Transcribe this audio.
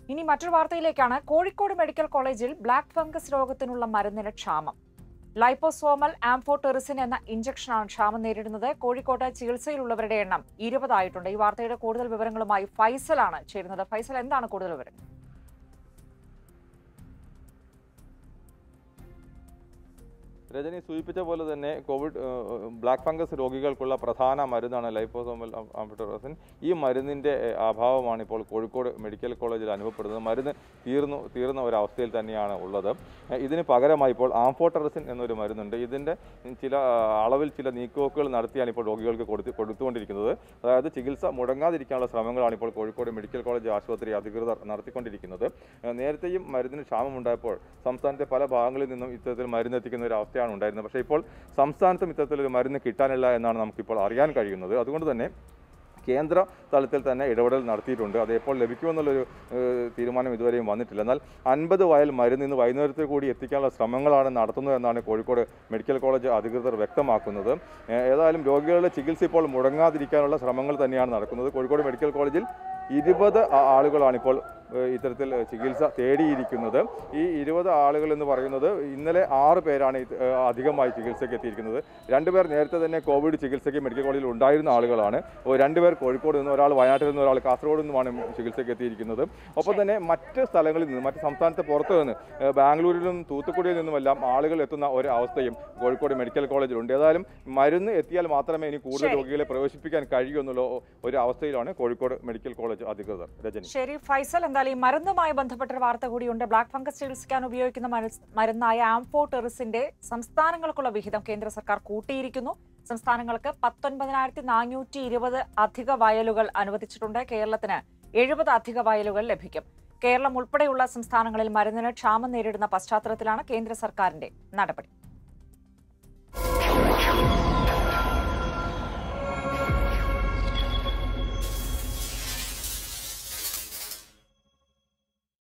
ഇനി മറ്റൊരു വാർത്തയിലേക്കാണ് കോഴിക്കോട് മെഡിക്കൽ കോളേജിൽ ബ്ലാക്ക് ഫംഗസ് രോഗത്തിനുള്ള മരുന്നിന് ക്ഷാമം ലൈപ്പോസോമൽ ആംഫോടെറിസിൻ എന്ന ഇഞ്ചക്ഷനാണ് ക്ഷാമം നേരിടുന്നത് കോഴിക്കോട്ട് ചികിത്സയിലുള്ളവരുടെ എണ്ണം ഇരുപതായിട്ടുണ്ട് ഈ വാർത്തയുടെ കൂടുതൽ വിവരങ്ങളുമായി ഫൈസലാണ് ചേരുന്നത് ഫൈസൽ എന്താണ് കൂടുതൽ വിവരങ്ങൾ രജനി സൂചിപ്പിച്ച പോലെ തന്നെ കോവിഡ് ഏഹ്, ബ്ലാക്ക് ഫംഗസ് രോഗികൾക്കുള്ള പ്രധാന മരുന്നാണ് ലൈപ്പോസോമൽ ആംഫിറ്റോറസിൻ ഈ മരുന്നിന്റെ ഏഹ്, അഭാവമാണ് ഇപ്പോൾ കോഴിക്കോട് മെഡിക്കൽ കോളേജിൽ അനുഭവപ്പെടുന്നത് മരുന്ന് തീർന്നു തീർന്ന ഒരവസ്ഥയിൽ തന്നെയാണ് ഉള്ളത് ഏഹ്, ഇതിന് പകരമായി ഇപ്പോൾ ആംഫോട്ടറസിൻ എന്നൊരു മരുന്നുണ്ട് ഇതിന്റെ ചില ആ, അളവിൽ ചില നീക്കുപോക്കുകൾ നടത്തിയാണ് ഇപ്പോൾ രോഗികൾക്ക് കൊടുത്ത് കൊടുത്തുകൊണ്ടിരിക്കുന്നത് അതായത് ചികിത്സ മുടങ്ങാതിരിക്കാനുള്ള ശ്രമങ്ങളാണ് ഇപ്പോൾ കോഴിക്കോട് മെഡിക്കൽ കോളേജ് ആശുപത്രി അധികൃതർ നടത്തിക്കൊണ്ടിരിക്കുന്നത് ഏഹ്, നേരത്തെയും മരുന്നിന് ക്ഷാമമുണ്ടായപ്പോൾ സംസ്ഥാനത്തെ പല ഭാഗങ്ങളിൽ നിന്നും ഇത്തരത്തിൽ മരുന്ന് എത്തിക്കുന്ന ഒരു അവസ്ഥയാണ് ഉണ്ടായിരുന്നത് പക്ഷേ ഇപ്പോൾ സംസ്ഥാനത്തും ഇത്തരത്തിലൊരു മരുന്ന് കിട്ടാനില്ല എന്നാണ് നമുക്കിപ്പോൾ അറിയാൻ കഴിയുന്നത് അതുകൊണ്ട് തന്നെ കേന്ദ്ര തലത്തിൽ തന്നെ ഇടപെടൽ നടത്തിയിട്ടുണ്ട് അത് എപ്പോൾ ലഭിക്കുമെന്നുള്ളൊരു ഏഹ്, തീരുമാനം ഇതുവരെയും വന്നിട്ടില്ല എന്നാൽ അൻപത് വയൽ മരുന്ന് ഇന്ന് വൈകുന്നേരത്തിൽ കൂടി എത്തിക്കാനുള്ള ശ്രമങ്ങളാണ് നടത്തുന്നത് എന്നാണ് കോഴിക്കോട് മെഡിക്കൽ കോളേജ് അധികൃതർ വ്യക്തമാക്കുന്നത് ഏഹ്, ഏതായാലും രോഗികളുടെ ചികിത്സ ഇപ്പോൾ മുടങ്ങാതിരിക്കാനുള്ള ശ്രമങ്ങൾ തന്നെയാണ് നടക്കുന്നത് കോഴിക്കോട് മെഡിക്കൽ കോളേജിൽ ഇരുപത് ആളുകളാണ് ഇപ്പോൾ ഏഹ്, ഇത്തരത്തിൽ ചികിത്സ തേടിയിരിക്കുന്നത് ഈ ഇരുപത് ആളുകൾ എന്ന് പറയുന്നത് ഇന്നലെ ആറ് പേരാണ് ഇത്, ഏഹ്, അധികമായി ചികിത്സയ്ക്ക് എത്തിയിരിക്കുന്നത് രണ്ടുപേർ നേരത്തെ തന്നെ കോവിഡ് ചികിത്സയ്ക്ക് മെഡിക്കൽ കോളേജിൽ ഉണ്ടായിരുന്ന ആളുകളാണ് ഓ, രണ്ടുപേർ കോഴിക്കോട് നിന്ന് ഒരാൾ വയനാട്ടിൽ നിന്ന് ഒരാൾ കാസർഗോഡ് നിന്നുമാണ് ചികിത്സയ്ക്ക് എത്തിയിരിക്കുന്നത് ഒപ്പം തന്നെ മറ്റ് സ്ഥലങ്ങളിൽ നിന്ന് മറ്റ് സംസ്ഥാനത്തെ പുറത്ത് നിന്ന് ഏഹ്, ബാംഗ്ലൂരിലും തൂത്തുക്കുടിയിൽ നിന്നുമെല്ലാം ആളുകൾ എത്തുന്ന ഒരു അവസ്ഥയും കോഴിക്കോട് മെഡിക്കൽ കോളേജിലുണ്ട് ഏതായാലും മരുന്ന് എത്തിയാൽ മാത്രമേ ഇനി കൂടുതൽ ശരി. രോഗികളെ പ്രവേശിപ്പിക്കാൻ കഴിയൂ എന്നുള്ള ഒരു അവസ്ഥയിലാണ് കോഴിക്കോട് മെഡിക്കൽ കോളേജ് അധികൃതർ രജനി ശരി ഫൈസൽ എന്തായാലും ഈ മരുന്നുമായി ബന്ധപ്പെട്ടൊരു വാർത്ത കൂടിയുണ്ട് ബ്ലാക്ക് ഫംഗസ് ചികിത്സിക്കാൻ ഉപയോഗിക്കുന്ന മരുസ്- മരുന്നായ ആംഫോടെറിസിന്റെ സംസ്ഥാനങ്ങൾക്കുള്ള വിഹിതം കേന്ദ്ര സർക്കാർ കൂട്ടിയിരിക്കുന്നു സംസ്ഥാനങ്ങൾക്ക് പത്തൊൻപതിനായിരത്തി നാനൂറ്റി ഇരുപത് അധിക വയലുകൾ അനുവദിച്ചിട്ടുണ്ട് കേരളത്തിന് എഴുപത് അധിക വയലുകൾ ലഭിക്കും കേരളം ഉൾപ്പെടെയുള്ള സംസ്ഥാനങ്ങളിൽ മരുന്നിന് ക്ഷാമം നേരിടുന്ന പശ്ചാത്തലത്തിലാണ് കേന്ദ്ര സർക്കാരിന്റെ നടപടി